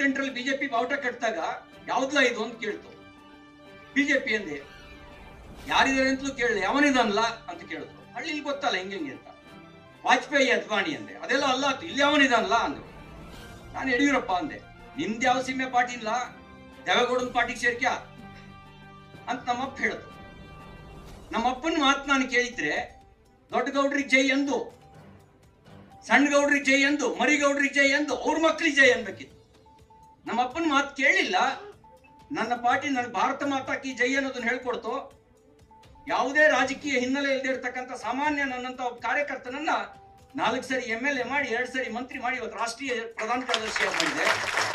ಎಪ್ಪತ್ತೆಂಟರಲ್ಲಿ BJP ಬಾವುಟ ಕಟ್ಟಿದಾಗ ಯಾವ್ದಲ್ಲ ಇದು ಅಂತ ಕೇಳ್ತು ಬಿಜೆಪಿ ಅಂದೆ ಯಾರಿದ್ದಾರೆ ಅಂತಲೂ ಕೇಳಲಿ ಯಾವನಿದನ್ಲ ಅಂತ ಕೇಳಿದ್ರು ಹಳ್ಳಿಲಿ ಗೊತ್ತಲ್ಲ ಹೆಂಗೆ ಹೆಂಗೆ ಅಂತ ವಾಜಪೇಯಿ ಅದ್ವಾಣಿ ಅಂದೆ ಅದೆಲ್ಲ ಅಲ್ಲ ಆತು ಇಲ್ಲಿ ಯಾವನಿದನ್ಲ ಅಂದ್ರು ನಾನು ಯಡಿಯೂರಪ್ಪ ಅಂದೆ ನಿಮ್ದು ಯಾವ ಸೀಮೆ ಪಾರ್ಟಿ ಇಲ್ಲ ದೇವೇಗೌಡನ ಪಾರ್ಟಿಗೆ ಸೇರ್ಕ್ಯ ಅಂತ ನಮ್ಮಪ್ಪ ಹೇಳಿದ್ರು ನಮ್ಮಪ್ಪನ ಮಾತು ನಾನು ಕೇಳಿದ್ರೆ ದೊಡ್ಡ ಗೌಡ್ರಿಗೆ ಜೈ ಎಂದು ಸಣ್ಣ ಗೌಡ್ರಿಗೆ ಜೈ ಎಂದು ಮರಿ ಗೌಡ್ರಿಗೆ ಜೈ ಎಂದು ಅವ್ರ ಮಕ್ಳಿಗೆ ಜೈ ಅನ್ಬೇಕಿತ್ತು ನಮ್ಮಪ್ಪನ ಮಾತು ಕೇಳಿಲ್ಲ ನನ್ನ ಪಾರ್ಟಿ ನನ್ನ ಭಾರತ ಮಾತಾ ಕಿ ಜೈ ಅನ್ನೋದನ್ನ ಹೇಳ್ಕೊಡ್ತು ಯಾವುದೇ ರಾಜಕೀಯ ಹಿನ್ನೆಲೆ ಇಲ್ಲದೆ ಇರತಕ್ಕಂಥ ಸಾಮಾನ್ಯ ನನ್ನಂತ ಒಬ್ಬ ಕಾರ್ಯಕರ್ತನನ್ನ ನಾಲ್ಕು ಸರಿ ಎಂ ಎಲ್ ಎ ಮಾಡಿ ಎರಡು ಸರಿ ಮಂತ್ರಿ ಮಾಡಿ ಇವತ್ತು ರಾಷ್ಟ್ರೀಯ ಪ್ರಧಾನ ಕಾರ್ಯದರ್ಶಿಯಾಗಿ ಬಂದೆ